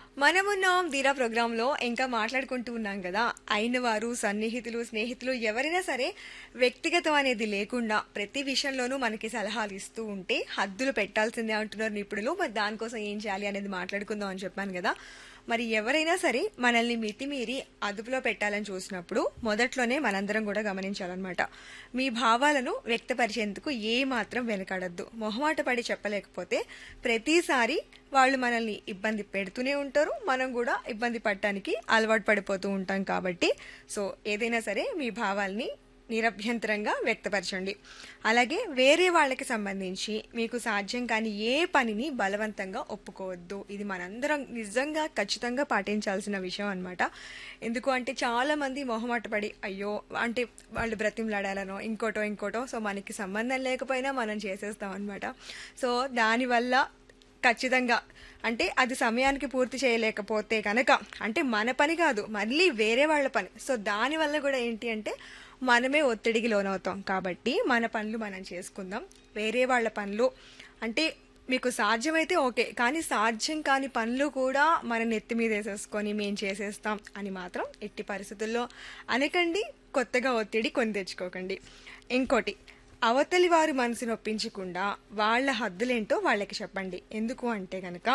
మనమున్నాం ధీరా ప్రోగ్రాంలో ఇంకా మాట్లాడుకుంటూ ఉన్నాం కదా అయిన వారు సన్నిహితులు స్నేహితులు ఎవరైనా సరే వ్యక్తిగతం అనేది లేకుండా ప్రతి విషయంలోనూ మనకి సలహాలు ఇస్తూ ఉంటే హద్దులు పెట్టాల్సిందే అంటున్నారు నిపుణులు మరి దానికోసం ఏం చేయాలి అనేది మాట్లాడుకుందాం అని చెప్పాను కదా మరి ఎవరైనా సరే మనల్ని మితిమీరి అదుపులో పెట్టాలని చూసినప్పుడు మొదట్లోనే మనందరం కూడా గమనించాలన్నమాట మీ భావాలను వ్యక్తపరిచేందుకు ఏ మాత్రం వెనకాడద్దు మొహమాట పడి చెప్పలేకపోతే ప్రతిసారి వాళ్ళు మనల్ని ఇబ్బంది పెడుతూనే ఉంటారు మనం కూడా ఇబ్బంది పడటానికి అలవాటు పడిపోతూ ఉంటాం కాబట్టి సో ఏదైనా సరే మీ భావాల్ని నిరభ్యంతరంగా వ్యక్తపరచండి అలాగే వేరే వాళ్ళకి సంబంధించి మీకు సాధ్యం కాని ఏ పనిని బలవంతంగా ఒప్పుకోవద్దు ఇది మనందరం నిజంగా ఖచ్చితంగా పాటించాల్సిన విషయం అనమాట ఎందుకు అంటే చాలా మంది మొహమాట పడి అయ్యో అంటే వాళ్ళు బ్రతిమలాడాలనో ఇంకోటో ఇంకోటో సో మనకి సంబంధం లేకపోయినా మనం చేసేస్తాం అనమాట సో దానివల్ల ఖచ్చితంగా అంటే అది సమయానికి పూర్తి చేయలేకపోతే కనుక అంటే మన పని కాదు మళ్ళీ వేరే వాళ్ళ పని సో దానివల్ల కూడా ఏంటి అంటే మనమే ఒత్తిడికి లోనవుతాం కాబట్టి మన పనులు మనం చేసుకుందాం వేరే వాళ్ళ పనులు అంటే మీకు సాధ్యమైతే ఓకే కానీ సాధ్యం కాని పనులు కూడా మన నెత్తి మీద వేసేసుకొని మేము చేసేస్తాం అని మాత్రం ఎట్టి పరిస్థితుల్లో అనకండి కొత్తగా ఒత్తిడి కొని తెచ్చుకోకండి ఇంకోటి అవతలి వారి మనసు నొప్పించకుండా వాళ్ళ హద్దులేంటో వాళ్ళకి చెప్పండి ఎందుకు అంటే కనుక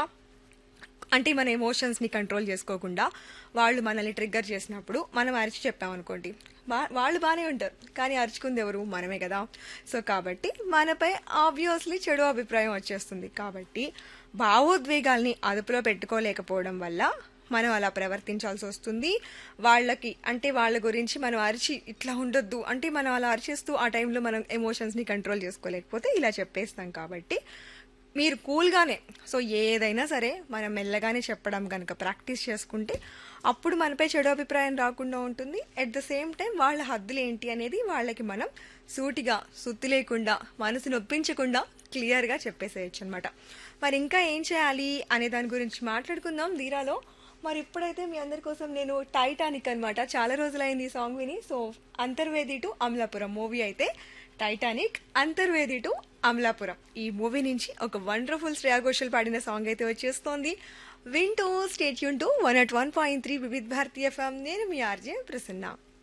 అంటే మన ఎమోషన్స్ని కంట్రోల్ చేసుకోకుండా వాళ్ళు మనల్ని ట్రిగ్గర్ చేసినప్పుడు మనం అరిచి చెప్పామనుకోండి బా వాళ్ళు బాగానే ఉంటారు కానీ అరుచుకుంది ఎవరు మనమే కదా సో కాబట్టి మనపై ఆబ్వియస్లీ చెడు అభిప్రాయం వచ్చేస్తుంది కాబట్టి భావోద్వేగాల్ని అదుపులో పెట్టుకోలేకపోవడం వల్ల మనం అలా ప్రవర్తించాల్సి వస్తుంది వాళ్ళకి అంటే వాళ్ళ గురించి మనం అరిచి ఇట్లా ఉండొద్దు అంటే మనం అలా అరిచేస్తూ ఆ టైంలో మనం ఎమోషన్స్ని కంట్రోల్ చేసుకోలేకపోతే ఇలా చెప్పేస్తాం కాబట్టి మీరు కూల్గానే సో ఏదైనా సరే మనం మెల్లగానే చెప్పడం కనుక ప్రాక్టీస్ చేసుకుంటే అప్పుడు మనపై చెడు అభిప్రాయం రాకుండా ఉంటుంది అట్ ద సేమ్ టైం వాళ్ళ హద్దులు ఏంటి అనేది వాళ్ళకి మనం సూటిగా సుత్తి లేకుండా మనసు నొప్పించకుండా క్లియర్గా చెప్పేసేయచ్చు అనమాట మరి ఇంకా ఏం చేయాలి అనే దాని గురించి మాట్లాడుకుందాం ధీరాలో మరి ఇప్పుడైతే మీ అందరి కోసం నేను టైటానిక్ అనమాట చాలా రోజులైంది ఈ సాంగ్ విని so Antarvedi to Amalapuram movie అయితే టైటానిక్ అంతర్వేది టు అమలాపురం ఈ మూవీ నుంచి ఒక వండర్ఫుల్ శ్రేయా ఘోషల్ పాడిన సాంగ్ అయితే వచ్చేస్తోంది వింటూ stay tuned to one at one point three Vividh Bharatiya FM నేను మీ ఆర్జే ప్రసన్న